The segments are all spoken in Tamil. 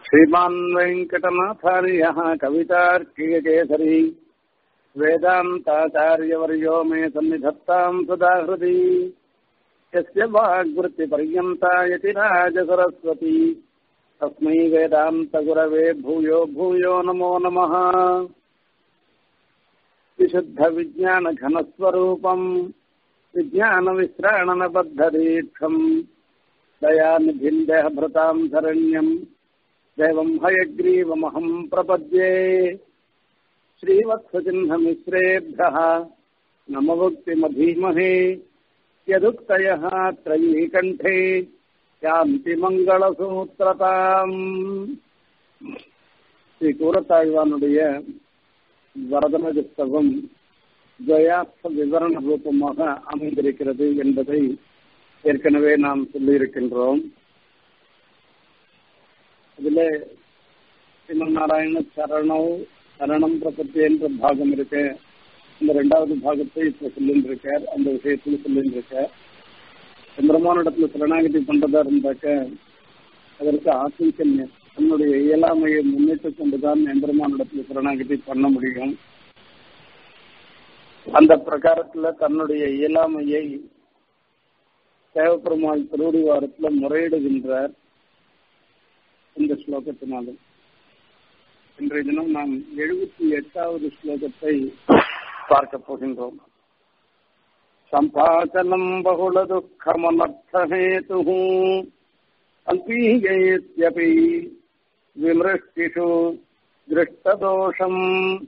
श्रीमान् वेङ्कटनाथार्यः कवितार्किककेसरी वेदान्ताचार्यवर्यो मे सन्निधत्ताम् सदा हृदि यस्य वाग्वृत्तिपर्यन्ता यतिराजसरस्वती तस्मै वेदान्तगुरवे भूयो भूयो नमो नमः विशुद्धविज्ञानघनस्वरूपम् विज्ञानविश्राणनबद्धदीक्षम् दयानिधिम् देहभृताम् शरण्यम् देवम् हयग्रीवमहम् प्रपद्ये श्रीवत्सचिह्नमिश्रेभ्यः नमभुक्तिमधीमहे यदुक्तयः त्रयीकण्ठे யாந்தி மங்களசூத்திரதாம் ஸ்ரீ கூரத்தாழ்வானுடைய வரதன புஸ்தகம் துவயார்த்த விவரண ரூபமாக அமைந்திருக்கிறது என்பதை ஏற்கனவே நாம் சொல்லியிருக்கின்றோம் அதில் ஸ்ரீமன் நாராயண சரணம் சரணம் பிரபத்தி என்ற பாகம் இருக்கு இந்த ரெண்டாவது பாகத்தை இப்ப சொல்லிட்டு இருக்கார் அந்த விஷயத்தில் சொல்லிட்டு இருக்கார் சந்திரமானிடத்துல சரணாகதி பண்றதா இருந்தாக்க அதற்கு ஆசிங்கன்யம் தன்னுடைய இயலாமையை முன்னிட்டு கொண்டுதான் எம்பெருமானிடத்துல சரணாகதி பண்ண முடியும் அந்த பிரகாரத்துல தன்னுடைய இயலாமையை தேவப்பெருமாள் திருவடிவாரத்துல முறையிடுகின்றார் இந்த ஸ்லோகத்தினாலும் இன்றைய தினம் நாம் எழுபத்தி எட்டாவது ஸ்லோகத்தை பார்க்க போகின்றோம் सम्पाचलम् बहुलदुःखमनर्थहेतुः अल्पीयेत्यपि विमृष्टिषु दृष्टदोषम्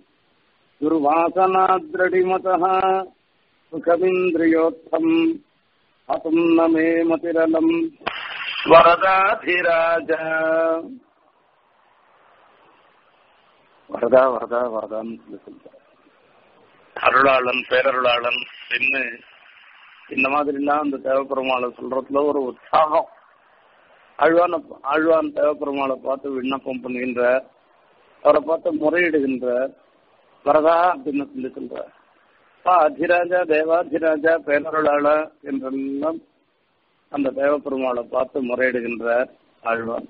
दुर्वासनाद्रडिमतः सुखमिन्द्रियोत्थम् हतुम् न मे मतिरलम् वरदाधिराज வரதா வரதா வரதான்னு சொல்லி சொல்றார் அருளாளன் பேரருளாளன் என்று இந்த மாதிரிலாம் அந்த தேவப்பெருமாளை சொல்றதுல ஒரு உற்சாகம் ஆழ்வான ஆழ்வான் தேவப்பெருமாளை பார்த்து விண்ணப்பம் பண்ணுகின்றார் அவரை பார்த்து முறையிடுகின்றார் வரதா அப்படின்னு சொல்லி சொல்றார் பா அதிராஜா தேவாதிராஜா பேரருளாளா என்றெல்லாம் அந்த தேவப்பெருமாளை பார்த்து முறையிடுகின்றார் ஆழ்வான்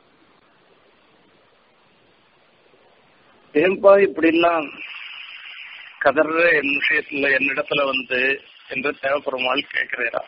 ஏன்பா இப்படிலாம் கதற என் விஷயத்துல என்னிடத்துல வந்து என்று தேவப்பெருமாள் கேட்கிறா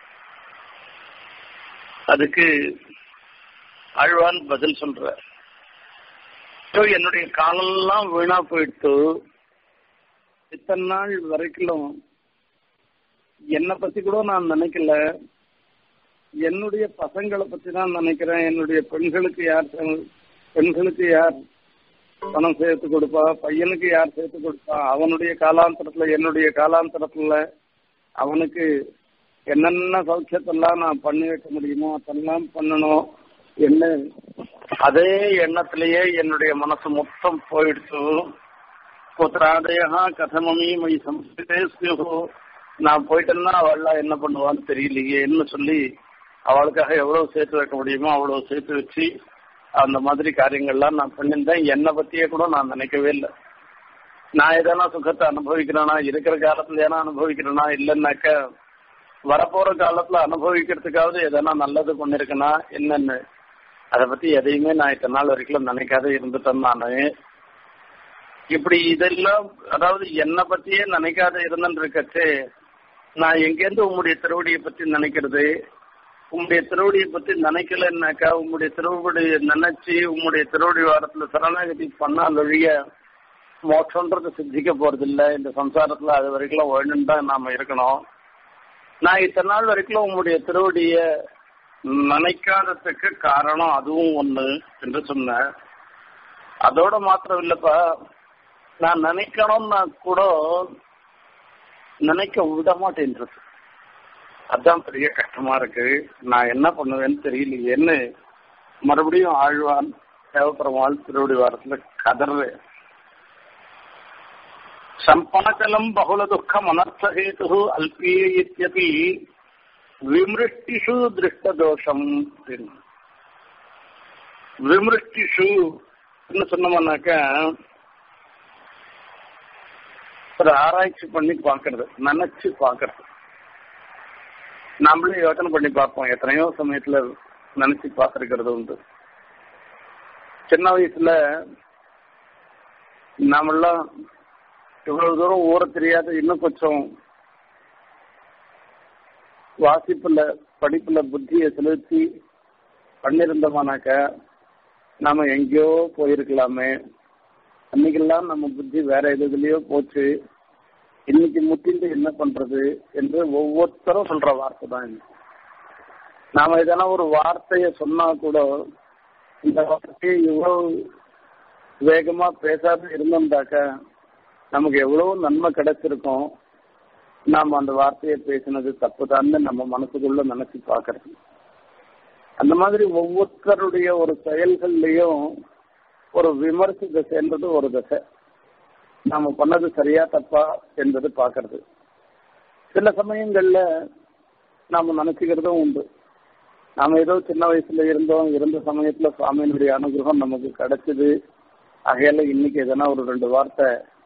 அதுக்கு ஆழ்வான் பதில் சொல்ற என்னுடைய காலெல்லாம் வீணா போயிட்டு இத்தனை நாள் வரைக்கும் என்னை பத்தி கூட நான் நினைக்கல என்னுடைய பசங்களை பத்தி தான் நினைக்கிறேன் என்னுடைய பெண்களுக்கு யார் பெண்களுக்கு யார் பணம் சேர்த்து கொடுப்பா பையனுக்கு யார் சேர்த்து கொடுப்பா அவனுடைய காலாந்தரத்துல என்னுடைய காலாந்தரத்துல அவனுக்கு என்னென்ன சௌக்கியத்தெல்லாம் நான் பண்ணி வைக்க முடியுமோ அதெல்லாம் பண்ணணும் என்ன அதே எண்ணத்திலேயே என்னுடைய மனசு மொத்தம் போயிடுச்சு புத்திராதயா கதமமி மை சம்ஸ்கிருதேஸ்யோ நான் போயிட்டேன்னா அவள்லாம் என்ன பண்ணுவான்னு தெரியலையேன்னு சொல்லி அவளுக்காக எவ்வளவு சேர்த்து வைக்க முடியுமோ அவ்வளவு சேர்த்து வச்சு அந்த மாதிரி காரியங்கள்லாம் நான் பண்ணியிருந்தேன் என்னை பத்தியே கூட நான் நினைக்கவே இல்லை நான் எதனா சுகத்தை அனுபவிக்கிறேனா இருக்கிற காலத்துல ஏன்னா அனுபவிக்கிறேனா இல்லைன்னாக்க வரப்போற காலத்துல அனுபவிக்கிறதுக்காவது எதனா நல்லது பண்ணிருக்கேனா என்னன்னு அதை பத்தி எதையுமே நான் இத்தனை நாள் வரைக்கும் நினைக்காத இருந்துட்டேன் நானு இப்படி இதெல்லாம் அதாவது என்னை பத்தியே நினைக்காத இருந்துன்னு இருக்கச்சு நான் எங்கேருந்து உங்களுடைய திருவடியை பத்தி நினைக்கிறது உங்களுடைய திருவடியை பத்தி நினைக்கலன்னாக்கா உங்களுடைய திருவடி நினைச்சு உங்களுடைய திருவடி வாரத்துல சரணாகதி பண்ணால் ஒழிய மோட்சன்றது சித்திக்க போறது இல்ல இந்த சம்சாரத்துல அது வரைக்கும் வேணும் தான் நாம இருக்கணும் நான் இத்தனை நாள் வரைக்கும் உங்களுடைய திருவடிய நினைக்காததுக்கு காரணம் அதுவும் ஒண்ணு என்று சொன்னேன் அதோட மாத்திரம் இல்லப்பா நான் நினைக்கணும்னா கூட நினைக்க விட மாட்டேன்றது அதான் பெரிய கஷ்டமா இருக்கு நான் என்ன பண்ணுவேன்னு தெரியலையேன்னு மறுபடியும் ஆழ்வான் தேவப்பெருமாள் திருவடி வாரத்துல கதறு சம்பாச்சலம் பகுல துக்கம் அனர்த்தஹேது அல்பியே இத்தியபி விமிருஷ்டிஷு திருஷ்டதோஷம் விமிருஷ்டிஷு சொன்னோம்னாக்க ஒரு ஆராய்ச்சி பண்ணி பாக்குறது நினைச்சு பாக்குறது நம்மளே யோசனை பண்ணி பார்ப்போம் எத்தனையோ சமயத்துல நினைச்சு பார்த்திருக்கிறது உண்டு சின்ன வயசுல நாமெல்லாம் இவ்வளவு தூரம் ஊற தெரியாத இன்னும் கொஞ்சம் வாசிப்புல படிப்புல புத்தியை செலுத்தி பண்ணிருந்தோமானாக்க நாம எங்கேயோ போயிருக்கலாமே அன்னைக்கெல்லாம் நம்ம புத்தி வேற எதுலயோ போச்சு இன்னைக்கு முட்டிந்து என்ன பண்றது என்று ஒவ்வொருத்தரும் சொல்ற வார்த்தை தான் இது. நாம எதனா ஒரு வார்த்தைய சொன்னா கூட இந்த வார்த்தையை இவ்வளவு வேகமா பேசாத இருந்தோம்டாக்க நமக்கு எவ்வளவு நன்மை கிடைச்சிருக்கும் நாம அந்த வார்த்தையை பேசினது தப்புதான்னு நம்ம மனசுக்குள்ள நினைச்சு பாக்குறது அந்த மாதிரி ஒவ்வொருத்தருடைய ஒரு செயல்கள்லயும் ஒரு விமர்ச திசைன்றது ஒரு திசை நாம பண்ணது சரியா தப்பா என்பது பாக்குறது சில சமயங்கள்ல நாம நினைச்சுக்கிறதும் உண்டு நாம ஏதோ சின்ன வயசுல இருந்தோம் இருந்த சமயத்துல சுவாமியினுடைய அனுகிரகம் நமக்கு கிடைச்சது ஆகையால இன்னைக்கு எதனா ஒரு ரெண்டு வார்த்தை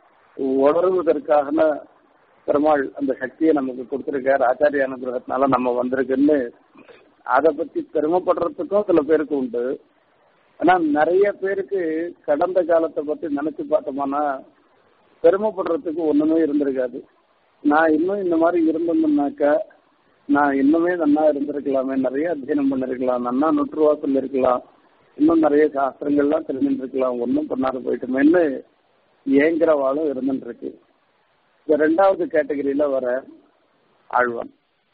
உணர்வதற்காக பெருமாள் அந்த சக்தியை நமக்கு கொடுத்திருக்காரு ஆச்சாரிய அனுகிரகத்தினால நம்ம வந்திருக்குன்னு அதை பத்தி பெருமைப்படுறதுக்கும் சில பேருக்கு உண்டு ஆனா நிறைய பேருக்கு கடந்த காலத்தை பத்தி நினைச்சு பார்த்தோம்னா பெருமைப்படுறதுக்கு ஒண்ணுமே இருந்திருக்காது நான் இன்னும் இந்த மாதிரி இருந்திருந்தேன்னாக்கா நான் இன்னுமே நன்னா இருந்திருக்கலாமே நிறைய அத்தியனம் பண்ணிருக்கலாம் நன்னா நுற்றுவாசல் இருக்கலாம் இன்னும் நிறைய சாஸ்திரங்கள்லாம் தெரிஞ்சுட்டு இருக்கலாம் ஒன்றும் பண்ணாத போயிட்டுமேன்னு ஏங்குறவாளும் இருந்துட்டு இருக்கு இந்த ரெண்டாவது கேட்டகரியில வர ஆழ்வான்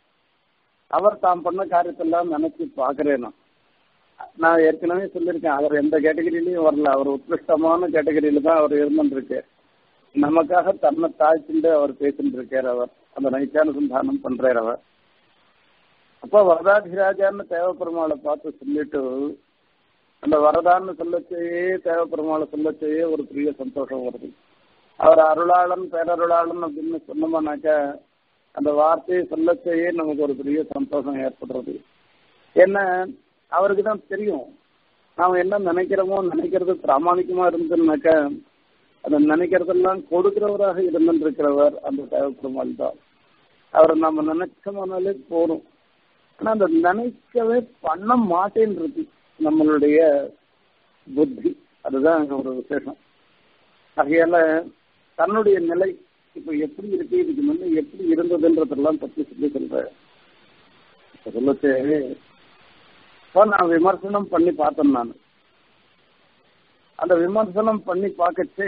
அவர் தாம் பண்ண காரியத்தெல்லாம் நினைச்சு பாக்குறேன் நான் நான் ஏற்கனவே சொல்லியிருக்கேன் அவர் எந்த கேட்டகரியிலையும் வரல அவர் உத்கிருஷ்டமான கேட்டகரியில தான் அவர் இருந்துருக்கு நமக்காக தன்னை தாழ்த்திண்டு அவர் பேசிட்டு இருக்கார் அவர் அந்த நைச்சானுசந்தானம் பண்றார் அவர் அப்போ வரதாதிராஜான்னு தேவப்பெருமாளை பார்த்து சொல்லிட்டு அந்த வரதான்னு சொல்லச்சேயே தேவப்பெருமாளை சொல்லச்சேயே ஒரு பெரிய சந்தோஷம் வருது அவர் அருளாளன் பேரருளாளன் அப்படின்னு சொன்னோம்னாக்கா அந்த வார்த்தையை சொல்லச்சேயே நமக்கு ஒரு பெரிய சந்தோஷம் ஏற்படுறது ஏன்னா அவருக்கு தான் தெரியும் நாம என்ன நினைக்கிறோமோ நினைக்கிறது பிராமணிக்கமா இருந்ததுனாக்கா அதை நினைக்கிறதெல்லாம் கொடுக்கிறவராக இருந்திருக்கிறவர் அந்த தேவப்பெருமாள் தான் அவரை நம்ம நினைச்சோம்னாலே போதும் ஆனா அந்த நினைக்கவே பண்ண மாட்டேன்றது நம்மளுடைய புத்தி அதுதான் அங்க ஒரு விசேஷம் ஆகையால தன்னுடைய நிலை இப்ப எப்படி இருக்கு இதுக்கு முன்ன எப்படி இருந்ததுன்றதெல்லாம் பத்தி சொல்லி சொல்ற சொல்லச்சு இப்போ நான் விமர்சனம் பண்ணி பார்த்தேன் நான் அந்த விமர்சனம் பண்ணி பார்க்கச்சு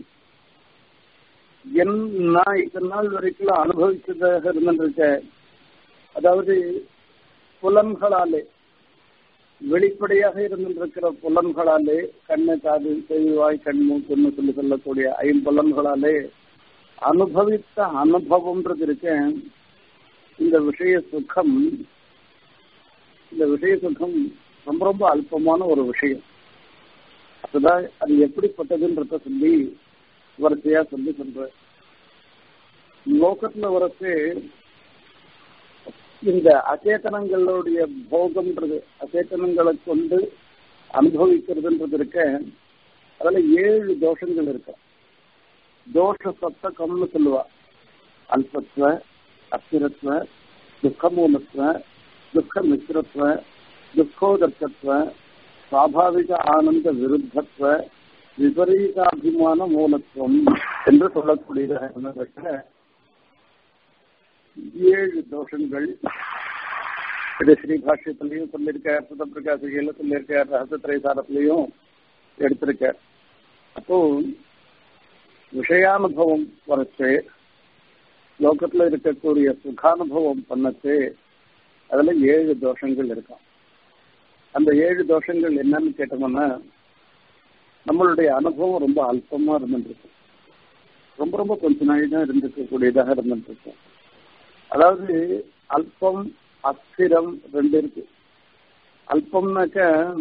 என் நான் இத்தனை நாள் வரைக்கும் அனுபவிச்சதாக இருந்துருக்க அதாவது புலன்களாலே வெளிப்படையாக இருந்திருக்கிற புலன்களாலே கண்ணு காது செய்வாய் கண் மூக்குன்னு சொல்லி சொல்லக்கூடிய ஐம்புலன்களாலே அனுபவித்த அனுபவம்ன்றது இருக்க இந்த விஷய சுகம் இந்த விஷய சுகம் ரொம்ப ரொம்ப அல்பமான ஒரு விஷயம் அதுதான் அது எப்படிப்பட்டதுன்றத சொல்லி வரிசையா சொல்லி சொல்ற லோகத்துல வரச்சு இந்த அச்சேதனங்களுடைய போகம்ன்றது அச்சேதனங்களை கொண்டு அனுபவிக்கிறதுன்றது இருக்க அதுல ஏழு தோஷங்கள் இருக்கு தோஷ சப்தகம்னு சொல்லுவா அல்பத்வ அஸ்திரத்வ துக்கமூலத்வ துக்க மிஸ்ரத்வ துக்கோதர்க்கத்வ சுவாபாவிக ஆனந்த விருத்தத்வ விபரீதாபிமான மூலத்துவம் என்று சொல்லக்கூடியதாக ஏழு தோஷங்கள் இது ஸ்ரீபாஷ்யத்திலையும் சொல்லியிருக்கார் சுத பிரகாசிகையில சொல்லியிருக்கார் ரகசியத்திரை சாரத்திலையும் எடுத்திருக்கார் அப்போ விஷயானுபவம் வரச்சு லோகத்துல இருக்கக்கூடிய சுகானுபவம் பண்ணச்சு அதுல ஏழு தோஷங்கள் இருக்கும் அந்த ஏழு தோஷங்கள் என்னன்னு கேட்டோம்னா நம்மளுடைய அனுபவம் ரொம்ப அல்பமா இருந்துருக்கு ரொம்ப ரொம்ப கொஞ்ச நாள் தான் இருந்திருக்கக்கூடியதாக இருந்துருக்கு அதாவது அல்பம் அஸ்திரம் ரெண்டு இருக்கு அல்பம்னாக்க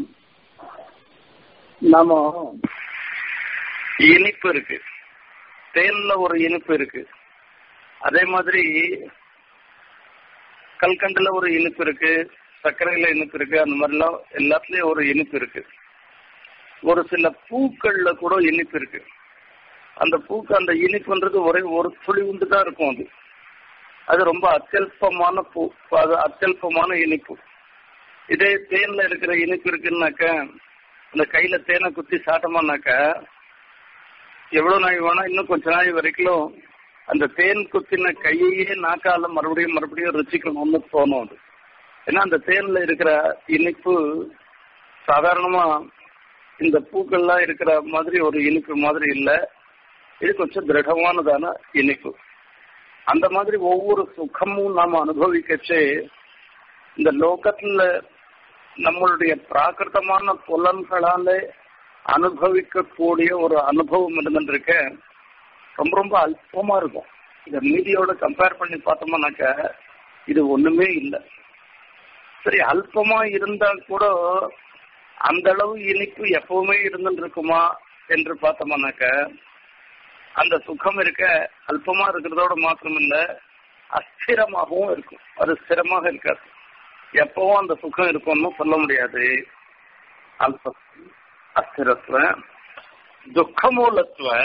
நாம இனிப்பு இருக்கு தேன்ல ஒரு இனிப்பு இருக்கு அதே மாதிரி கல்கண்டுல ஒரு இனிப்பு இருக்கு சர்க்கரையில இனிப்பு இருக்கு அந்த மாதிரிலாம் எல்லாத்துலயும் ஒரு இனிப்பு இருக்கு ஒரு சில பூக்கள்ல கூட இனிப்பு இருக்கு அந்த பூக்கு அந்த இனிப்புன்றது ஒரே ஒரு துளி உண்டு தான் இருக்கும் அது அது ரொம்ப அத்தியல்பமான பூ அது அத்தியல்பமான இனிப்பு இதே தேன்ல இருக்கிற இனிப்பு இருக்குன்னாக்க இந்த கையில தேனை குத்தி சாட்டமானாக்க எவ்வளவு நாள் வேணா இன்னும் கொஞ்ச நாள் வரைக்கும் அந்த தேன் குத்தின கையையே நாக்கால மறுபடியும் மறுபடியும் ருச்சிக்கணும்னு தோணும் அது ஏன்னா அந்த தேன்ல இருக்கிற இனிப்பு சாதாரணமா இந்த பூக்கள்லாம் இருக்கிற மாதிரி ஒரு இனிப்பு மாதிரி இல்ல இது கொஞ்சம் திருடமானதான இனிப்பு அந்த மாதிரி ஒவ்வொரு சுகமும் நாம அனுபவிக்கச்சே இந்த லோகத்துல நம்மளுடைய பிராகிருத்தமான புலன்களால அனுபவிக்கக்கூடிய ஒரு அனுபவம் இருந்துருக்க ரொம்ப ரொம்ப அல்பமா இருக்கும் இந்த மீதியோட கம்பேர் பண்ணி பார்த்தோம்னாக்க இது ஒண்ணுமே இல்லை சரி அல்பமா இருந்தா கூட அந்த அளவு இனிப்பு எப்பவுமே இருந்துட்டு இருக்குமா என்று பார்த்தோம்னாக்க அந்த சுகம் இருக்க அல்பமா இருக்கிறதோட மாத்திரம் இல்ல அஸ்திரமாகவும் இருக்கும் அது ஸ்திரமாக இருக்காது எப்பவும் அந்த சுகம் இருக்கும்னு சொல்ல முடியாது அல்ப அஸ்திரத்துவ துக்கமூலத்துவ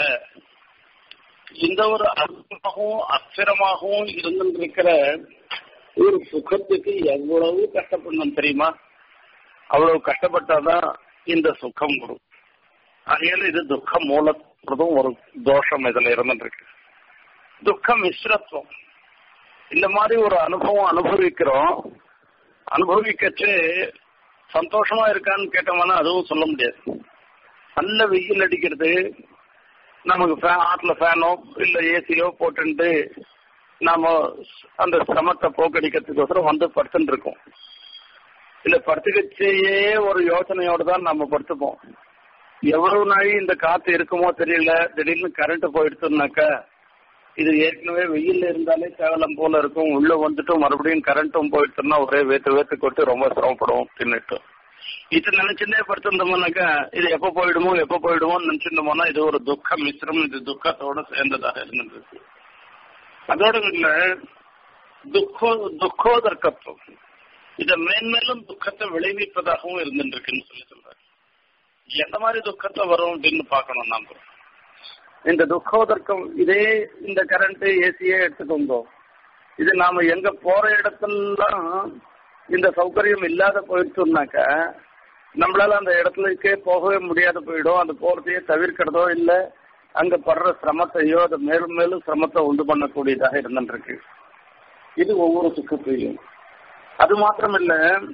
இந்த ஒரு அல்பமாகவும் அஸ்திரமாகவும் இருந்திருக்கிற ஒரு சுகத்துக்கு எவ்வளவு கஷ்டப்படணும் தெரியுமா அவ்வளவு கஷ்டப்பட்டாதான் இந்த சுகம் வரும் அதனால இது துக்க மூலத்துறதும் ஒரு தோஷம் இதுல இருந்துருக்கு துக்க மிஸ்ரத்துவம் இந்த மாதிரி ஒரு அனுபவம் அனுபவிக்கிறோம் அனுபவிக்கச்சு சந்தோஷமா இருக்கான்னு கேட்டோம்னா அதுவும் சொல்ல முடியாது நல்ல வெயில் அடிக்கிறது நமக்கு ஃபேன் ஆற்றுல ஃபேனோ இல்ல ஏசியோ போட்டுட்டு நாம அந்த சிரமத்தை போக்கடிக்கிறதுக்கோசரம் வந்து படுத்துட்டு இருக்கோம் இல்ல படுத்துக்கச்சேயே ஒரு யோசனையோட தான் நம்ம படுத்துப்போம் எவ்வளவு நாள் இந்த காத்து இருக்குமோ தெரியல திடீர்னு கரண்ட் போயிடுச்சுனாக்கா இது ஏற்கனவே வெயில் இருந்தாலே கேவலம் போல இருக்கும் உள்ள வந்துட்டு மறுபடியும் கரண்ட்டும் போயிடுச்சுன்னா ஒரே வேத்து வேத்து கொட்டு ரொம்ப சிரமப்படும் தின்னுட்டு இது நினைச்சுட்டே படுத்திருந்தோம்னாக்கா இது எப்ப போயிடுமோ எப்ப போயிடுமோன்னு நினைச்சிருந்தோம்னா இது ஒரு துக்க மிஸ்ரம் இது துக்கத்தோட சேர்ந்ததாக இருந்திருக்கு அதோட இல்ல துக்கோ துக்கோதர்க்கத்துவம் இத மேன்மேலும் துக்கத்தை விளைவிப்பதாகவும் இருந்துருக்குன்னு சொல்லி சொல்றாரு எந்த மாதிரி துக்கத்தை வரும் அப்படின்னு பார்க்கணும் நாம இந்த துக்கோதர்க்கம் இதே இந்த கரண்ட் ஏசியே எடுத்துக்கோங்க இது நாம எங்க போற இடத்துலாம் இந்த சௌகரியம் இல்லாத போயிடுச்சோம்னாக்க நம்மளால அந்த இடத்துலக்கே போகவே முடியாத போயிடும் அந்த போறதையே தவிர்க்கிறதோ இல்ல அங்க படுற சிரமத்தையோ அதை மேலும் மேலும் சிரமத்தை உண்டு பண்ணக்கூடியதாக இருந்துருக்கு இது ஒவ்வொரு சுக்கத்தையும் அது மாத்திரம் இல்ல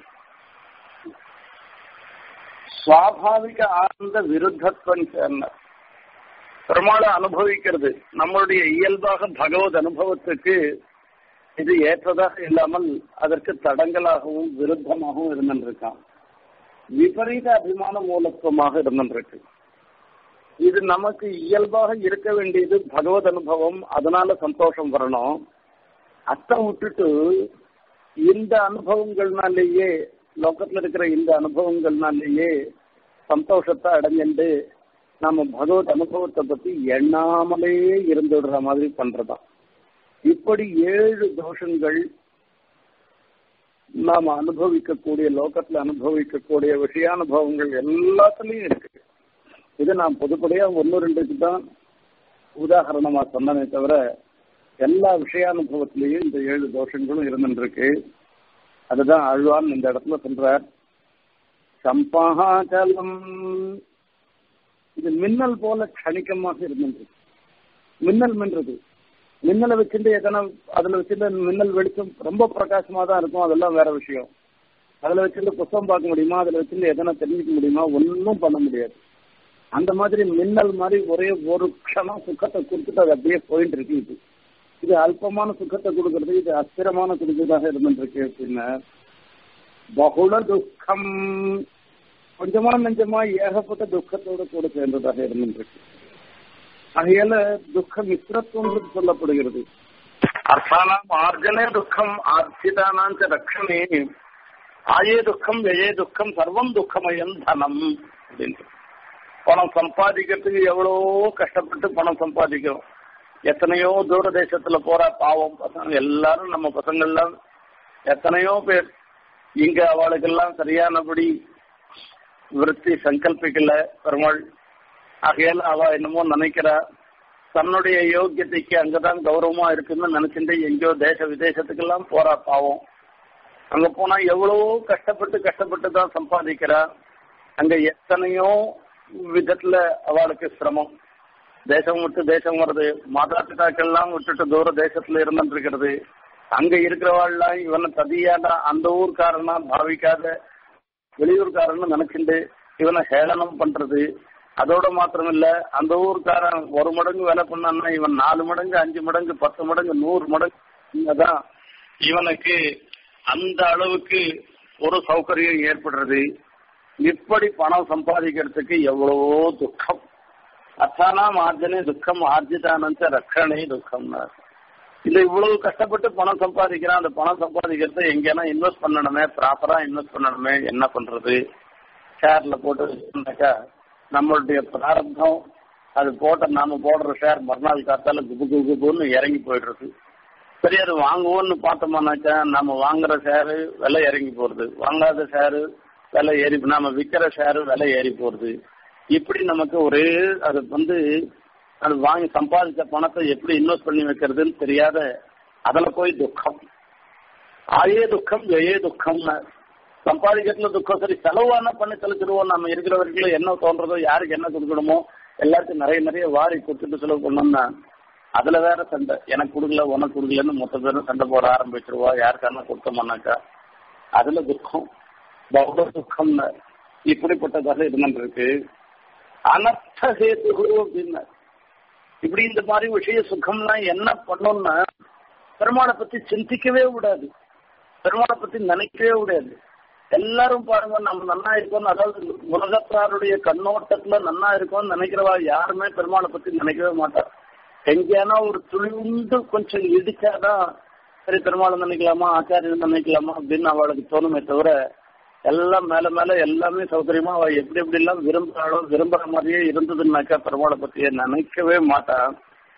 சுவாபாவிக ஆனந்த விருத்தத்துவம் சேர்ந்த பெருமாளை அனுபவிக்கிறது நம்மளுடைய இயல்பாக பகவத் அனுபவத்துக்கு இது ஏற்றதாக இல்லாமல் அதற்கு தடங்கலாகவும் விருத்தமாகவும் இருந்திருக்கான் விபரீத அபிமான மூலத்துவமாக இருந்திருக்கு இது நமக்கு இயல்பாக இருக்க வேண்டியது பகவத் அனுபவம் அதனால சந்தோஷம் வரணும் அத்தை விட்டுட்டு இந்த அனுபவங்கள்னாலேயே லோக்கத்துல இருக்கிற இந்த அனுபவங்கள்னாலேயே சந்தோஷத்தை அடைஞ்சுட்டு நாம பகவத் அனுபவத்தை பத்தி எண்ணாமலே இருந்துடுற மாதிரி பண்றதாம் இப்படி ஏழு தோஷங்கள் நாம அனுபவிக்கக்கூடிய லோகத்துல அனுபவிக்கக்கூடிய விஷயானுபவங்கள் எல்லாத்துலயும் இருக்கு இது நான் பொதுப்படையா ஒன்னு ரெண்டுக்கு தான் உதாரணமா சொன்னனே தவிர எல்லா விஷயானுபவத்திலையும் இந்த ஏழு தோஷங்களும் இருந்துருக்கு அதுதான் ஆழ்வான் இந்த இடத்துல சொல்றார் சம்பாச்சலம் இது மின்னல் போல கணிக்கமாக இருந்துருக்கு மின்னல் மின்றது மின்னலை வச்சுட்டு எதனா அதுல வச்சுட்டு மின்னல் வெளிச்சம் ரொம்ப பிரகாசமா தான் இருக்கும் அதெல்லாம் வேற விஷயம் அதுல வச்சுட்டு புத்தகம் பார்க்க முடியுமா அதுல வச்சுட்டு எதனா தெரிஞ்சுக்க முடியுமா ஒன்றும் பண்ண முடியாது அந்த மாதிரி மின்னல் மாதிரி ஒரே ஒரு க்ஷணம் சுக்கத்தை கொடுத்துட்டு அது அப்படியே போயிட்டு இருக்கு இது இது அல்பமான சுக்கத்தை கொடுக்கறது இது அஸ்திரமான கொடுக்கறதாக இருந்துருக்கு அப்படின்னா பகுள துக்கம் கொஞ்சமா நெஞ்சமா ஏகப்பட்ட துக்கத்தோட கூட சேர்ந்ததாக இருந்துருக்கு ஆகையால துக்க மித்திரத்துவம் சொல்லப்படுகிறது அர்த்தானாம் ஆர்ஜனே துக்கம் ஆர்ஜிதானாம் ரக்ஷணே ஆயே துக்கம் வெயே துக்கம் சர்வம் துக்கமயம் தனம் அப்படின்னு பணம் சம்பாதிக்கிறதுக்கு எவ்வளவோ கஷ்டப்பட்டு பணம் சம்பாதிக்கிறோம் எத்தனையோ தூர தேசத்துல போற பாவம் பசங்க எல்லாரும் நம்ம பசங்கள்லாம் எத்தனையோ பேர் இங்க அவளுக்கெல்லாம் சரியானபடி விருத்தி சங்கல்பிக்கல பெருமாள் ஆகையால அவ என்னமோ நினைக்கிறா தன்னுடைய யோக்கியத்தைக்கு அங்கதான் கௌரவமா இருக்குன்னு நினைச்சுட்டு எங்கேயோ தேச விதேசத்துக்கெல்லாம் போறா பாவம் அங்க போனா எவ்வளவோ கஷ்டப்பட்டு கஷ்டப்பட்டு தான் சம்பாதிக்கிறா அங்க எத்தனையோ விதத்துல அவளுக்கு சிரமம் தேசம் விட்டு தேசம் வருது மாதா பிதாக்கள்லாம் விட்டுட்டு தூர தேசத்துல இருந்துட்டு இருக்கிறது அங்க இருக்கிறவாள்லாம் இவனை ததியாட அந்த ஊர்க்காரனா பாவிக்காத வெளியூர்காரன்னு நினைச்சுட்டு இவனை ஹேளனம் பண்றது அதோட மாத்திரம் இல்ல அந்த ஊர்க்காரன் ஒரு மடங்கு வேலை பண்ணான்னா இவன் நாலு மடங்கு அஞ்சு மடங்கு பத்து மடங்கு நூறு மடங்கு தான் இவனுக்கு அந்த அளவுக்கு ஒரு சௌகரியம் ஏற்படுறது இப்படி பணம் சம்பாதிக்கிறதுக்கு எவ்வளவோ துக்கம் அத்தானாம் ஆர்ஜனே துக்கம் ஆர்ஜிதானந்த ரக்கணே துக்கம்னா இல்ல இவ்வளவு கஷ்டப்பட்டு பணம் சம்பாதிக்கிறான் அந்த பணம் சம்பாதிக்கிறத எங்கேனா இன்வெஸ்ட் பண்ணணுமே ப்ராப்பரா இன்வெஸ்ட் பண்ணணுமே என்ன பண்றது ஷேர்ல போட்டு வச்சுருந்தாக்கா நம்மளுடைய பிராரப்தம் அது போட்ட நாம போடுற ஷேர் மறுநாள் காத்தால குபு குபு குபுன்னு இறங்கி போயிடுறது சரி அது வாங்குவோம்னு பார்த்தோம்னாக்கா நம்ம வாங்குற ஷேரு விலை இறங்கி போறது வாங்காத ஷேரு விலை ஏறி நாம விற்கிற ஷேரு விலை ஏறி போறது இப்படி நமக்கு ஒரே அது வந்து அது வாங்கி சம்பாதிச்ச பணத்தை எப்படி இன்வெஸ்ட் பண்ணி வைக்கிறதுன்னு தெரியாத அதுல போய் துக்கம் ஆயே துக்கம் ஜெயே துக்கம்னு சம்பாதிக்கிறதுல துக்கம் சரி செலவான பண்ணி தெளிச்சிருவோம் நம்ம இருக்கிற வரைக்கும் என்ன தோன்றதோ யாருக்கு என்ன கொடுக்கணுமோ எல்லாருக்கும் நிறைய நிறைய வாரி கொடுத்துட்டு செலவு பண்ணோம்னா அதுல வேற சண்டை எனக்கு கொடுக்கல உனக்கு கொடுக்கலன்னு மொத்த பேரும் சண்டை போட ஆரம்பிச்சிருவா யாருக்கான கொடுத்தோம்னாக்கா அதுல துக்கம் பௌத்த துக்கம்னு இப்படிப்பட்டதாக இருந்துருக்கு அனர்த்த ஹேது அப்படின்னு இப்படி இந்த மாதிரி விஷய சுகம்லாம் என்ன பண்ணோம்னா பெருமாளை பத்தி சிந்திக்கவே விடாது பெருமாளை பத்தி நினைக்கவே விடாது எல்லாரும் பாருங்க நம்ம நன்னா இருக்கோம் அதாவது உலகத்தாருடைய கண்ணோட்டத்துல நன்னா இருக்கோம்னு நினைக்கிறவா யாருமே பெருமாளை பத்தி நினைக்கவே மாட்டார் எங்கேனா ஒரு துளிவுண்டு கொஞ்சம் இடிச்சாதான் சரி பெருமாளை நினைக்கலாமா ஆச்சாரியன் நினைக்கலாமா அப்படின்னு அவளுக்கு தோணுமே தவிர எல்லாம் மேல மேல எல்லாமே சௌகரியமா அவ எப்படி எப்படி எல்லாம் விரும்புறாளோ விரும்புற மாதிரியே இருந்ததுன்னாக்கா பெருமாளை பத்தியே நினைக்கவே மாட்டான்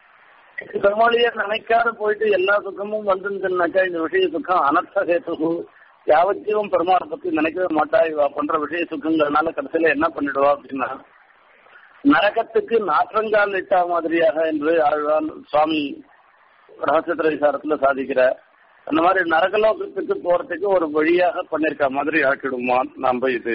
பெருமாளையே நினைக்காத போயிட்டு எல்லா சுகமும் வந்துருந்துனாக்கா இந்த விஷய சுகம் அனர்த்த ஹேத்து யாவத்தையும் பெருமாளை பத்தி நினைக்கவே மாட்டா இவ பண்ற விஷய சுகங்கள்னால கடைசியில என்ன பண்ணிடுவா அப்படின்னா நரகத்துக்கு நாற்றங்கால் இட்டா மாதிரியாக என்று ஆழ்வான் சுவாமி ரகசியத்திர விசாரத்துல சாதிக்கிற அந்த மாதிரி நரகலோகத்துக்கு போறதுக்கு ஒரு வழியாக பண்ணிருக்க மாதிரி ஆக்கிடுமா நாம இது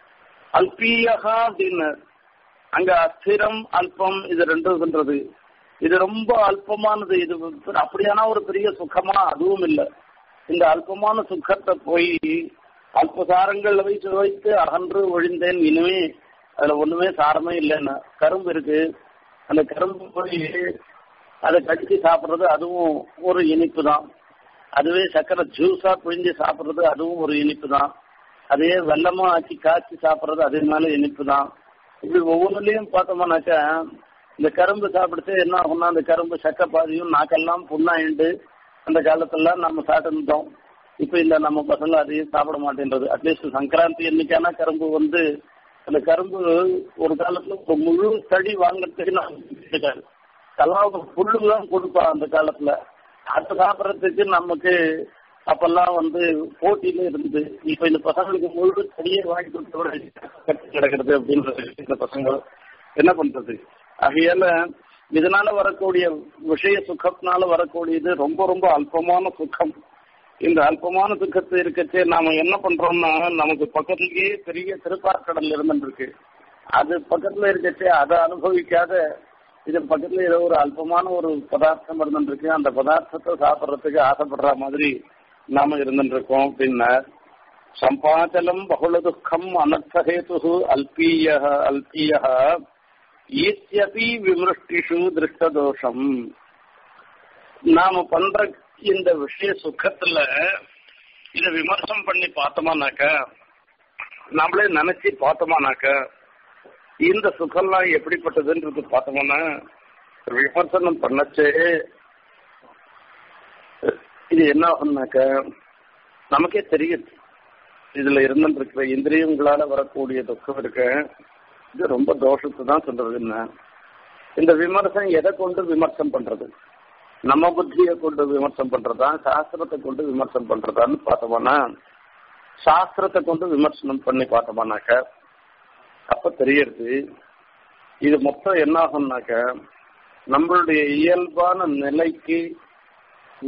அல்பீயகா அப்படின்னு அங்க அஸ்திரம் அல்பம் இது ரெண்டுன்றது இது ரொம்ப அல்பமானது இது அப்படியானா ஒரு பெரிய சுகமா அதுவும் இல்லை இந்த அல்பமான சுகத்தை போய் அல்பசாரங்கள் வைத்து வைத்து அகன்று ஒழிந்தேன் இனிமே அதுல ஒண்ணுமே சாரமே இல்லைன்னு கரும்பு இருக்கு அந்த கரும்பு போய் அதை கடிச்சு சாப்பிடுறது அதுவும் ஒரு இனிப்பு தான் அதுவே சக்கரை ஜூஸா பிழிஞ்சு சாப்பிடுறது அதுவும் ஒரு இனிப்பு தான் அதே வெள்ளமா ஆக்கி காய்ச்சி சாப்பிடுறது அதே மேல இனிப்பு தான் இப்படி ஒவ்வொன்றுலயும் பார்த்தோம்னாக்கா இந்த கரும்பு சாப்பிடுச்சு என்ன ஆகும்னா அந்த கரும்பு சக்கை பாதியும் நாக்கெல்லாம் புண்ணாயிண்டு அந்த காலத்துல நம்ம சாப்பிட்டுருந்தோம் இப்ப இந்த நம்ம பசங்க அதையும் சாப்பிட மாட்டேன்றது அட்லீஸ்ட் சங்கராந்தி என்னைக்கான கரும்பு வந்து அந்த கரும்பு ஒரு காலத்துல ஒரு முழு தடி வாங்கறதுக்கு நான் கல்லாவுக்கு புல்லு தான் கொடுப்பா அந்த காலத்துல அது சாப்பிட்றதுக்கு நமக்கு அப்பெல்லாம் வந்து போட்டியில இருந்தது இப்ப இந்த பசங்களுக்கு முழு தடியே வாங்கி கொடுத்த கட்டி கிடக்கிறது அப்படின்றது இந்த பசங்க என்ன பண்றது ஆகையால இதனால வரக்கூடிய விஷய சுகத்தினால வரக்கூடியது ரொம்ப ரொம்ப அல்பமான சுகம் இந்த அல்பமான சுகத்தை இருக்கச்சே நாம என்ன பண்றோம்னா நமக்கு பக்கத்துலயே பெரிய திருப்பார்கடல் இருந்துருக்கு அது பக்கத்துல இருக்கச்சே அதை அனுபவிக்காத இது பக்கத்துல ஏதோ ஒரு அல்பமான ஒரு பதார்த்தம் இருந்துருக்கு அந்த பதார்த்தத்தை சாப்பிட்றதுக்கு ஆசைப்படுற மாதிரி நாம இருந்துருக்கோம் பின்னர் சம்பாச்சலம் பகுல துக்கம் அனர்த்தஹேது அல்பீய அல்பீய ஈத்தியபி விமிருஷ்டிஷு திருஷ்டதோஷம் நாம பண்ற இந்த விஷய சுக்கத்துல இத விமர்சனம் பண்ணி பார்த்தோமானாக்க நம்மளே நினைச்சு பார்த்தோமானாக்க இந்த சுகம்லாம் எப்படிப்பட்டதுன்றது பார்த்தோம்னா விமர்சனம் பண்ணச்சே இது என்ன ஆகும்னாக்க நமக்கே தெரியுது இதுல இருந்துருக்கிற இந்திரியங்களால வரக்கூடிய துக்கம் இருக்க இது ரொம்ப தோஷத்தை தான் சொல்றது என்ன இந்த விமர்சனம் எதை கொண்டு விமர்சனம் பண்றது நம்ம புத்தியை கொண்டு விமர்சனம் பண்றதா சாஸ்திரத்தை கொண்டு விமர்சனம் பண்றதான்னு பார்த்தோம்னா சாஸ்திரத்தை கொண்டு விமர்சனம் பண்ணி பார்த்தோம்னாக்க அப்ப தெரியறது இது மொத்தம் என்ன ஆகும்னாக்க நம்மளுடைய இயல்பான நிலைக்கு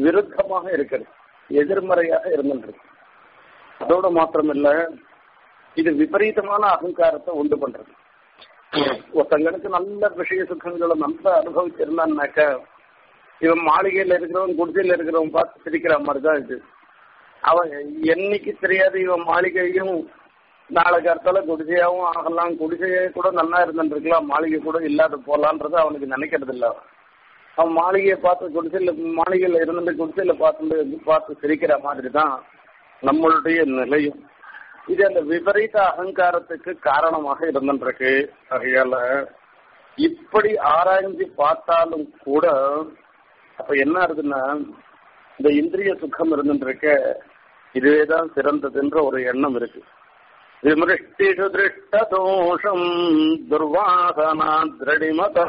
விருத்தமாக இருக்கிறது எதிர்மறையாக இருந்துருக்கு அதோட மாத்திரம் இல்ல இது விபரீதமான அகங்காரத்தை உண்டு பண்றது ஒருத்தங்களுக்கு நல்ல விஷய சுகங்களை நல்லா அனுபவிச்சிருந்தான்னாக்க இவன் மாளிகையில இருக்கிறவன் குடிசையில இருக்கிறவன் பார்த்து சிரிக்கிற மாதிரி தான் இது அவன் என்னைக்கு தெரியாது இவன் மாளிகையும் நாளை கருத்தால குடிசையாவும் ஆகலாம் குடிசையே கூட நல்லா இருந்துருக்கலாம் மாளிகை கூட இல்லாத போலான்றது அவனுக்கு நினைக்கிறது இல்ல அவன் மாளிகையை பார்த்து குடிசையில மாளிகையில இருந்துட்டு குடிசையில பார்த்து பார்த்து சிரிக்கிற மாதிரி தான் நம்மளுடைய நிலையும் இது அந்த விபரீத அகங்காரத்துக்கு காரணமாக இருந்துருக்கு ஆகையால இப்படி ஆராய்ஞ்சு பார்த்தாலும் கூட அப்ப என்ன ஆகுதுன்னா இந்த இந்திரிய சுகம் இருந்துருக்க இதுவேதான் சிறந்ததுன்ற ஒரு எண்ணம் இருக்கு விமிருஷ்டிஷு திருஷ்ட தோஷம் துர்வாசனா திரடிமத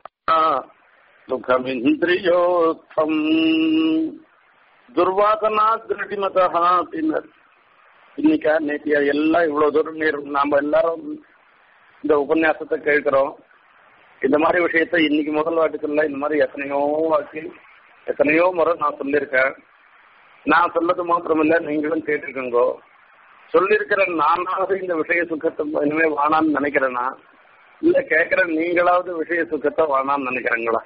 சுகமிந்திரியோத்தம் துர்வாசனா திரடிமதா பின்னர் இன்னைக்கா நேத்தியா எல்லாம் இவ்வளவு தூரம் நேர் நாம எல்லாரும் இந்த உபன்யாசத்தை கேட்கிறோம் இந்த மாதிரி விஷயத்த இன்னைக்கு முதல் வாட்டுக்குள்ள இந்த மாதிரி எத்தனையோ வாட்டி எத்தனையோ முறை நான் சொல்லியிருக்கேன் நான் சொல்லது மாத்திரமில்ல நீங்களும் கேட்டிருக்கீங்கோ சொல்லியிருக்கிற நானாவது இந்த விஷய சுகத்தை இனிமே வானான்னு நினைக்கிறேனா இல்ல கேட்கிற நீங்களாவது விஷய சுகத்தை வானான்னு நினைக்கிறீங்களா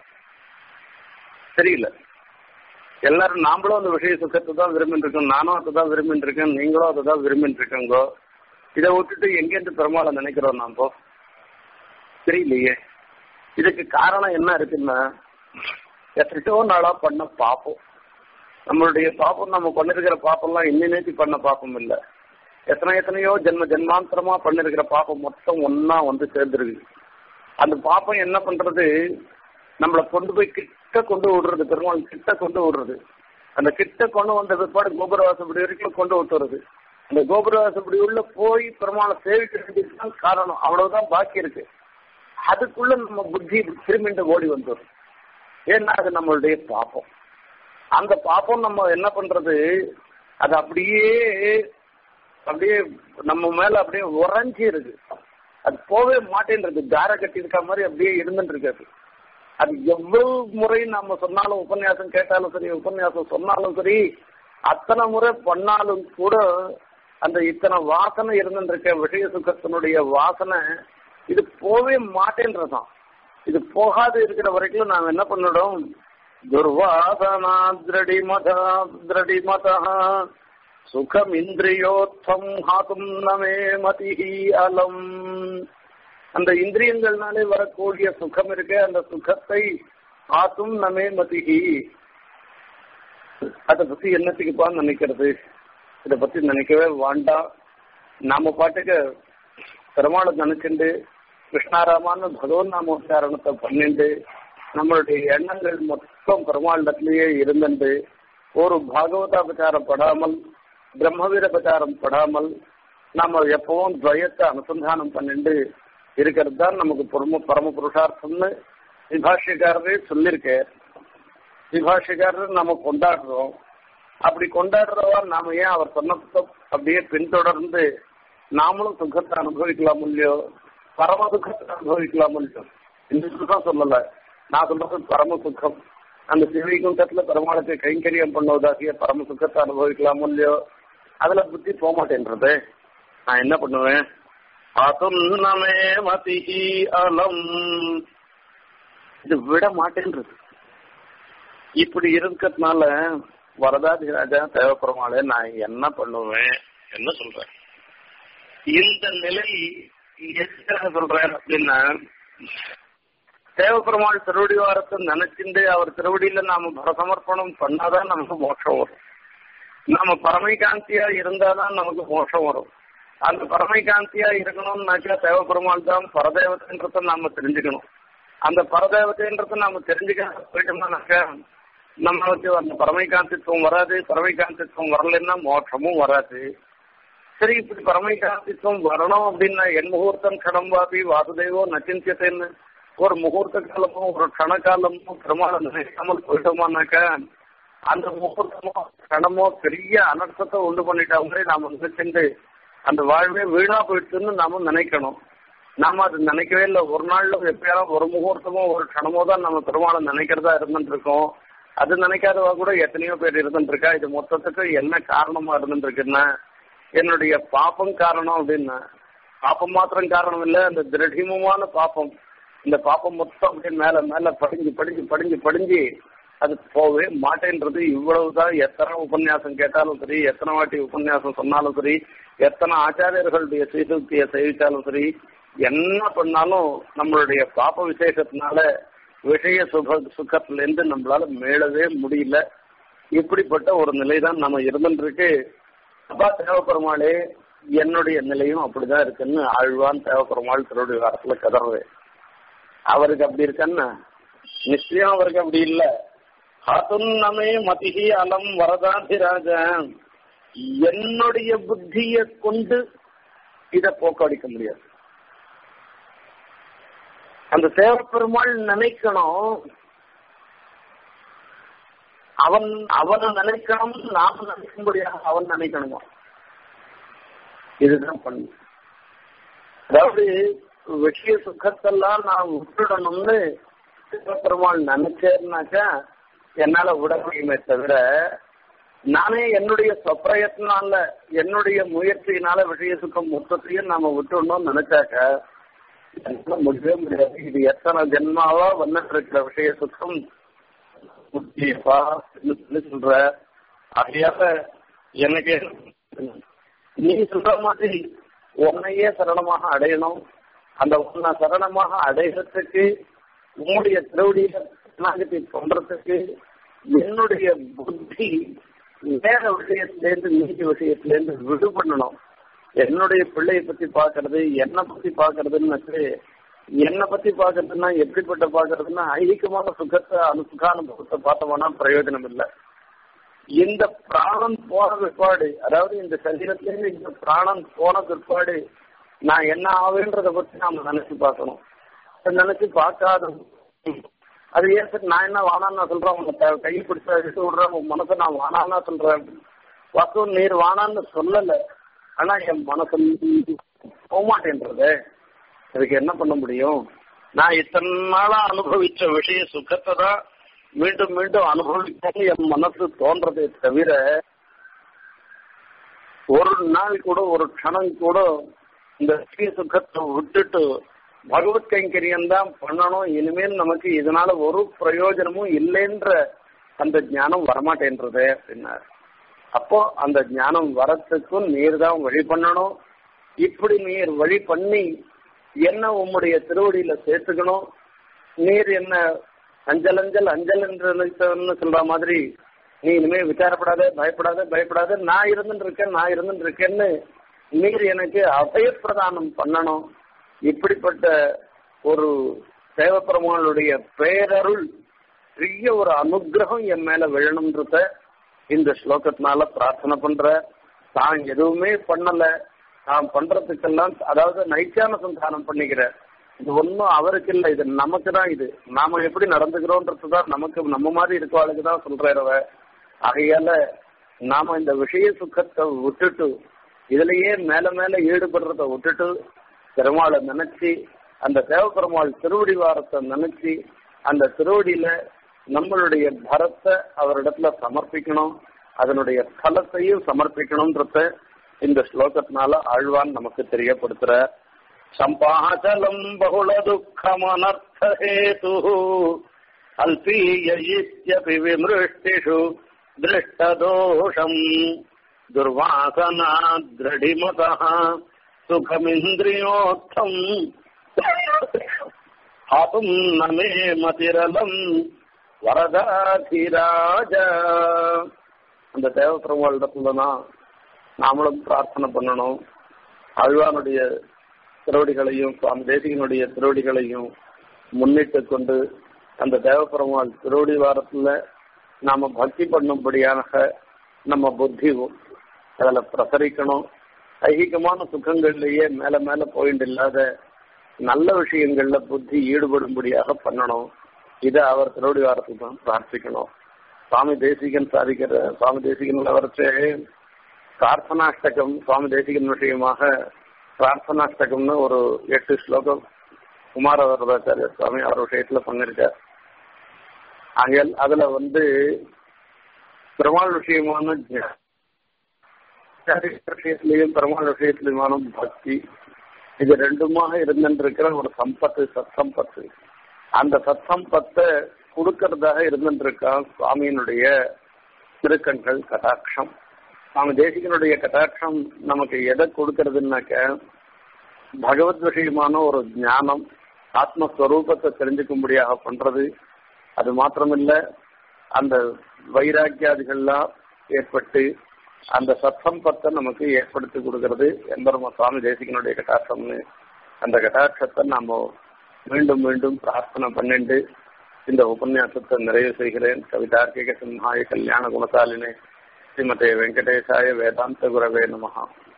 தெரியல எல்லாரும் நாமளும் அந்த விஷய சுகத்தை தான் விரும்பிட்டு இருக்கோம் நானும் அதை தான் விரும்பிட்டு இருக்கேன் நீங்களும் அதை தான் விரும்பிட்டு இருக்கோங்கோ இதை விட்டுட்டு எங்கேருந்து பெருமாளை நினைக்கிறோம் நாம தெரியலையே இதுக்கு காரணம் என்ன இருக்குன்னா எத்தனையோ நாளா பண்ண பாப்போம் நம்மளுடைய பாப்பம் நம்ம பண்ணிருக்கிற பாப்பம்லாம் இன்னி பண்ண பாப்பம் இல்லை எத்தனை எத்தனையோ ஜென்ம ஜென்மாந்திரமா பண்ணிருக்கிற பாப்பம் மொத்தம் ஒன்னா வந்து சேர்ந்துருக்கு அந்த பாப்பம் என்ன பண்றது நம்மளை கொண்டு போய் கிட்ட கொண்டு விடுறது பெருமாள் கிட்ட கொண்டு விடுறது அந்த கிட்ட கொண்டு வந்த பிற்பாடு கோபுரவாசப்படி வரைக்கும் கொண்டு விட்டுறது அந்த கோபுரவாசப்படி உள்ள போய் பெருமாளை சேவிக்க வேண்டியதுதான் காரணம் அவ்வளவுதான் பாக்கி இருக்கு அதுக்குள்ள நம்ம புத்தி திரும்பிண்டு ஓடி வந்துடும் ஏன்னா அது நம்மளுடைய பாப்பம் அந்த பாப்பம் நம்ம என்ன பண்றது அது அப்படியே அப்படியே நம்ம மேல அப்படியே உறைஞ்சி இருக்கு அது போவே மாட்டேன்றது தார கட்டி இருக்க மாதிரி அப்படியே இருந்துட்டு இருக்காது அது எவ்வளவு முறை நம்ம சொன்னாலும் உபன்யாசம் கேட்டாலும் சரி உபன்யாசம் சொன்னாலும் சரி அத்தனை முறை பண்ணாலும் கூட அந்த இத்தனை வாசனை இருந்துட்டு இருக்க விஷய சுகத்தினுடைய வாசனை இது போவே மாட்டேன்றதான் இது போகாது இருக்கிற வரைக்கும் நாம் என்ன பண்ணிடும் துர்வாசனா திரடி மத திரடி மதா சுகம் இந்திரியோத்தம் ஹாத்தும் நமே மதிஹி அலம் அந்த இந்திரியங்கள்னாலே வரக்கூடிய சுகம் இருக்கு அந்த சுகத்தை ஆத்தும் நமே மதிஹி அதை பத்தி என்னத்துக்குப்பான்னு நினைக்கிறது இதை பத்தி நினைக்கவே வேண்டாம் நாம பாட்டுக்கு பெருமாளை நினைச்சுண்டு கிருஷ்ணாராமான்னு பகவன் நாம உச்சாரணத்தை பண்ணிண்டு நம்மளுடைய எண்ணங்கள் மொத்தம் பெருமாண்டத்திலேயே இருந்துண்டு ஒரு பாகவதாபச்சாரம் படாமல் பிரம்மவீர பிரச்சாரம் படாமல் நம்ம எப்பவும் துவயத்தை அனுசந்தானம் பண்ணிட்டு இருக்கிறது தான் நமக்கு பரம பரம புருஷார்த்தம்னு விபாஷிகாரரே சொல்லியிருக்கார் விபாஷிகாரர் நம்ம கொண்டாடுறோம் அப்படி கொண்டாடுறவா நாம ஏன் அவர் சொன்னதை அப்படியே பின்தொடர்ந்து நாமளும் சுகத்தை அனுபவிக்கலாம் இல்லையோ பரம சுகத்தை அனுபவிக்கலாம் இல்லையோ இந்த சுகம் சொல்லல நான் சொல்றது பரம சுகம் அந்த சிவகுண்டத்துல பெருமாளுக்கு கைங்கரியம் பண்ணுவதாகிய பரம சுகத்தை அனுபவிக்கலாம் இல்லையோ அதுல புத்தி போக மாட்டேன்றது நான் என்ன பண்ணுவேன் அதுன்னமே மதிஹி அலம் இது விட மாட்டேன்றது இப்படி இருக்கிறதுனால வரதாதிராஜா தேவப்பெருமாளே நான் என்ன பண்ணுவேன் என்ன சொல்றேன் இந்த நிலை எதுக்காக சொல்றேன் அப்படின்னா தேவப்பெருமாள் திருவடி வாரத்தை நினைச்சுட்டு அவர் திருவடியில நாம பரசமர்ப்பணம் பண்ணாதான் நமக்கு மோட்சம் வரும் நாம பரமைகாந்தியா இருந்தாதான் நமக்கு மோட்சம் வரும் அந்த பரமைகாந்தியா இருக்கணும்னாக்கா தேவப்பெருமாள் தான் பரதேவத்தைன்றத நாம தெரிஞ்சுக்கணும் அந்த பரதேவத்தைன்றத நாம தெரிஞ்சுக்க போயிட்டோம்னாக்கா நம்மளுக்கு அந்த பரமைகாந்தித்துவம் வராது பரமைகாந்தித்துவம் வரலைன்னா மோட்சமும் வராது சரி இப்படி பரமைகாந்தித்துவம் வரணும் அப்படின்னா என் முகூர்த்தம் கடம்பாபி வாசுதேவோ நச்சிந்தியத்தைன்னு ஒரு முகூர்த்த காலமோ ஒரு கண காலமோ பெருமாளை நினைக்காமல் போயிட்டோமானாக்கா அந்த முகூர்த்தமோ கணமோ பெரிய அனர்த்தத்தை உண்டு பண்ணிட்டாங்களே நாம நினைச்சுட்டு அந்த வாழ்வே வீணா போயிடுச்சுன்னு நாம நினைக்கணும் நாம அது நினைக்கவே இல்லை ஒரு நாள்ல எப்பயாவது ஒரு முகூர்த்தமோ ஒரு கணமோ தான் நம்ம பெருமாளை நினைக்கிறதா இருந்துட்டு இருக்கோம் அது நினைக்காதவா கூட எத்தனையோ பேர் இருந்துட்டு இருக்கா இது மொத்தத்துக்கு என்ன காரணமா இருந்துட்டு இருக்குன்னா என்னுடைய பாப்பம் காரணம் அப்படின்னா பாப்பம் மாத்திரம் காரணம் இல்ல அந்த திரடிமமான பாப்பம் இந்த பாப்பம் மொத்தம் அப்படியே மேல மேல படிஞ்சு படிஞ்சு படிஞ்சு படிஞ்சு அது போகவே மாட்டேன்றது இவ்வளவுதான் எத்தனை உபன்யாசம் கேட்டாலும் சரி எத்தனை வாட்டி உபன்யாசம் சொன்னாலும் சரி எத்தனை ஆச்சாரியர்களுடைய சீர்திருத்திய சேவித்தாலும் சரி என்ன பண்ணாலும் நம்மளுடைய பாப்ப விசேஷத்தினால விஷய சுக சுகத்துல இருந்து நம்மளால மேளவே முடியல இப்படிப்பட்ட ஒரு நிலைதான் நம்ம இருந்துருக்கு அப்பா தேவப்பெருமாளே என்னுடைய நிலையும் அப்படிதான் இருக்குன்னு ஆழ்வான் தேவப்பெருமாள் திருடைய வாரத்துல கதறது அவருக்கு அப்படி இருக்கன்னா நிச்சயம் அவருக்கு அப்படி இல்ல ஹாத்துன்னமே மதிஹி அலம் வரதாதிராஜ என்னுடைய புத்தியை கொண்டு இத போக்கடிக்க முடியாது அந்த தேவப்பெருமாள் நினைக்கணும் அவன் அவனை நினைக்கணும் நாம நினைக்கும்படியாக அவன் நினைக்கணுமா இதுதான் பண்ணு அதாவது விஷய சுகத்தெல்லாம் நான் விட்டுடணும்னு சிவபெருமாள் நினைச்சேன்னாக்கா என்னால விட முடியுமே தவிர நானே என்னுடைய சொப்பிரயத்தினால என்னுடைய முயற்சியினால விஷய சுகம் மொத்தத்தையும் நாம விட்டுடணும்னு நினைச்சாக்க என்னால முடியவே முடியாது இது எத்தனை ஜென்மாவா வந்துட்டு இருக்கிற விஷய சுகம் முக்கியப்பா சொல்ற ஆகையால எனக்கு நீ சொல்ற மாதிரி உன்னையே சரணமாக அடையணும் அந்த உன்னை சரணமாக அடைகிறதுக்கு உன்னுடைய திருவடிய நாகத்தை சொல்றதுக்கு என்னுடைய புத்தி வேற விஷயத்திலேருந்து நீதி விஷயத்திலேருந்து விடுபடணும் என்னுடைய பிள்ளைய பத்தி பாக்குறது என்னை பத்தி பாக்குறதுன்னு என்னை பத்தி பாக்குறதுன்னா எப்படிப்பட்ட பாக்குறதுன்னா ஐதிகமான சுகத்தை அனு சுகானுபவத்தை பார்த்தோம்னா பிரயோஜனம் இல்லை இந்த பிராணம் போன பிற்பாடு அதாவது இந்த சரீரத்திலேருந்து இந்த பிராணம் போன பிற்பாடு நான் என்ன ஆவேன்றத பத்தி நாம நினைச்சு பார்க்கணும் நினைச்சு பார்க்காத அது ஏன் சார் நான் என்ன வானான்னு சொல்றேன் உங்க கை பிடிச்ச எடுத்து விடுறேன் உன் மனசை நான் வானான்னா சொல்றேன் வசு நீர் வானான்னு சொல்லல ஆனா என் மனசு போகமாட்டேன்றது அதுக்கு என்ன பண்ண முடியும் நான் இத்தனை நாளா அனுபவிச்ச விஷய சுகத்தை தான் மீண்டும் மீண்டும் அனுபவிக்கணும் என் மனசு தோன்றதே தவிர ஒரு நாள் கூட ஒரு க்ஷணம் கூட இந்த விஷய சுகத்தை விட்டுட்டு பகவத் கைங்கரியம் தான் பண்ணணும் இனிமேல் நமக்கு இதனால ஒரு பிரயோஜனமும் இல்லைன்ற அந்த ஞானம் வரமாட்டேன்றது அப்படின்னார் அப்போ அந்த ஞானம் வரத்துக்கும் நீர் தான் வழி பண்ணணும் இப்படி நீர் வழி பண்ணி என்ன உம்முடைய திருவடியில சேர்த்துக்கணும் நீர் என்ன அஞ்சல் அஞ்சல் அஞ்சல் என்று நினைத்தவன்னு சொல்ற மாதிரி நீ இனிமே விசாரப்படாத பயப்படாத பயப்படாத நான் இருந்துட்டு இருக்கேன் நான் இருந்துட்டு இருக்கேன்னு நீர் எனக்கு அபயப்பிரதானம் பண்ணணும் இப்படிப்பட்ட ஒரு தேவப்பெருமாளுடைய பேரருள் பெரிய ஒரு அனுகிரகம் என் மேல விழணும்ன்றத இந்த ஸ்லோகத்தினால பிரார்த்தனை பண்ற தான் எதுவுமே பண்ணல நான் பண்றதுக்கெல்லாம் அதாவது நைச்சான சந்தானம் பண்ணிக்கிறேன் இது ஒன்றும் அவருக்கு இல்லை இது நமக்கு தான் இது நாம எப்படி நடந்துக்கிறோன்றது தான் நமக்கு நம்ம மாதிரி இருக்கவாளுக்கு தான் சொல்றவ ஆகையால நாம இந்த விஷய சுக்கத்தை விட்டுட்டு இதுலயே மேல மேல ஈடுபடுறத விட்டுட்டு பெருமாளை நினைச்சு அந்த தேவபெருமாள் திருவடி வாரத்தை நினைச்சு அந்த திருவடியில நம்மளுடைய பரத்தை அவரிடத்துல சமர்ப்பிக்கணும் அதனுடைய பலத்தையும் சமர்ப்பிக்கணும்ன்றத இந்த ஸ்லோகத்தினால ஆழ்வான் நமக்கு தெரியப்படுத்துற சம்பாச்சலம் பகுள துக்கமனர்த்தஹேது அல்பீய இத்யபி விமிருஷ்டிஷு திருஷ்டதோஷம் துர்வாசனா திரடிமதः சுகமிந்திரியோத்தம் ஹாதும் நமே மதிரலம் வரதாதிராஜ அந்த தேவ பெருமாளிடத்துலதான் நாமளும் பிரார்த்தனை பண்ணணும் அழ்வானுடைய திருவடிகளையும் சுவாமி தேசிகனுடைய திருவடிகளையும் முன்னிட்டு கொண்டு அந்த தேவபெருமாள் திருவடி வாரத்துல நாம பக்தி பண்ணும்படியாக நம்ம புத்தி அதுல பிரசரிக்கணும் ஐகிகமான சுகங்கள்லயே மேல மேல போயிட்டு இல்லாத நல்ல விஷயங்கள்ல புத்தி ஈடுபடும்படியாக பண்ணணும் இதை அவர் திருவடி வாரத்துக்கு தான் பிரார்த்திக்கணும் சுவாமி தேசிகன் சாதிக்கிற சுவாமி தேசிகன் வரைச்சே பிரார்த்தனாஷ்டகம் சுவாமி தேசிகன் விஷயமாக பிரார்த்தனாஷ்டகம்னு ஒரு எட்டு ஸ்லோகம் குமார வரதாச்சாரிய சுவாமி அவர் விஷயத்துல பண்ணிருக்கார் ஆகையால் அதுல வந்து பெருமாள் விஷயமான விஷயத்திலையும் பெருமாள் விஷயத்திலுமான பக்தி இது ரெண்டுமாக இருந்துருக்கிற ஒரு சம்பத்து சத் சம்பத்து அந்த சத் சம்பத்தை கொடுக்கறதாக இருந்துருக்கான் சுவாமியினுடைய திருக்கண்கள் கட்டாட்சம் சுவாமி தேசிகனுடைய கட்டாட்சம் நமக்கு எதை கொடுக்கறதுனாக்க பகவத் விஷயமான ஒரு ஞானம் ஆத்மஸ்வரூபத்தை தெரிஞ்சுக்கும்படியாக பண்றது அது மாத்திரமில்ல அந்த வைராக்கியாதிகள்லாம் ஏற்பட்டு அந்த சத்சம்பத்தை நமக்கு ஏற்படுத்தி கொடுக்கறது எம்பெருமா சுவாமி தேசிகனுடைய கட்டாட்சம்னு அந்த கட்டாட்சத்தை நாம மீண்டும் மீண்டும் பிரார்த்தனை பண்ணிண்டு இந்த உபன்யாசத்தை நிறைவு செய்கிறேன் கவிதார்க்கிக சிம்ஹாய கல்யாண குணசாலினே ஸ்ரீமதே வெங்கடேசாய வேதாந்த குரவே நமஹா